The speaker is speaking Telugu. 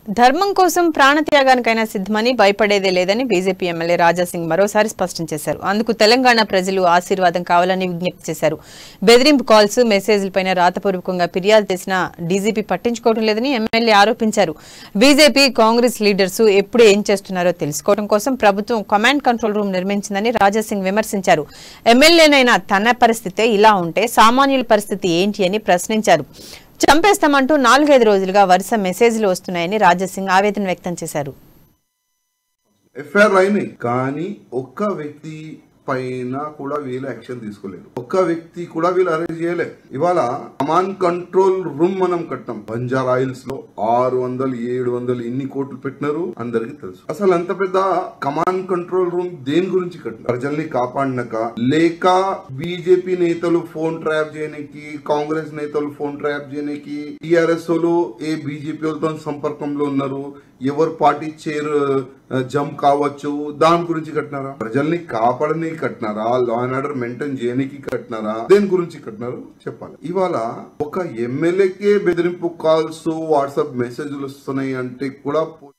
ధర్మం కోసం ప్రాణత్యాగానికైనా సిద్ధమని భయపడేదే లేదని బీజేపీ ఎమ్మెల్యే రాజాసింగ్ మరోసారి స్పష్టం చేశారు అందుకు తెలంగాణ ప్రజలు ఆశీర్వాదం కావాలని విజ్ఞప్తి చేశారు బెదిరింపు కాల్స్ మెసేజ్లపైన రాతపూర్వకంగా ఫిర్యాదు చేసినా డీజీపీ పట్టించుకోవడం లేదని ఎమ్మెల్యే ఆరోపించారు బీజేపీ కాంగ్రెస్ లీడర్స్ ఎప్పుడు ఏం చేస్తున్నారో తెలుసుకోవడం కోసం ప్రభుత్వం కమాండ్ కంట్రోల్ రూమ్ నిర్మించిందని రాజాసింగ్ విమర్శించారు ఎమ్మెల్యేనైనా తన పరిస్థితే ఇలా ఉంటే సామాన్యుల పరిస్థితి ఏంటి అని ప్రశ్నించారు చంపేస్తామంటూ నాలుగైదు రోజులుగా వరుస మెసేజ్లు వస్తున్నాయని రాజాసింగ్ ఆవేదన వ్యక్తం చేశారు ఎఫ్ఐఆర్ అయినాయి కానీ ఒక్క వ్యక్తి పైన కూడా వీళ్ళు యాక్షన్ తీసుకోలేదు ఒక్క వ్యక్తి కూడా వీళ్ళు అరెస్ట్ చేయలే ఇవాళ కమాండ్ కంట్రోల్ రూమ్ మనం కట్టాం బంజారా ఆయిల్స్ లో ఆరు వందలు ఏడు వందలు ఎన్ని కోట్లు పెట్టినారు అందరికి తెలుసు అసలు అంత పెద్ద కమాండ్ కంట్రోల్ రూమ్ దేని గురించి కట్టినారు ప్రజల్ని కాపాడినాక లేక బీజేపీ నేతలు ఫోన్ ట్రాప్ చేయడానికి కాంగ్రెస్ నేతలు ఫోన్ ట్రాప్ చేయడానికి టిఆర్ఎస్ వాళ్ళు ఏ బీజేపీ వాళ్ళతో సంపర్కంలో ఉన్నారు ఎవరు పార్టీ చైర్ జంప్ కావచ్చు దాని గురించి కట్టినారా ప్రజల్ని కాపాడని కట్టినారా లా అండ్ ఆర్డర్ మెయింటైన్ చేయడానికి కట్టినారా దేని గురించి కట్టినారు చెప్పాలి ఇవాళ ఒక ఎమ్మెల్యేకే బెదిరింపు కాల్స్ వాట్సాప్ మెసేజ్లు వస్తున్నాయి అంటే కూడా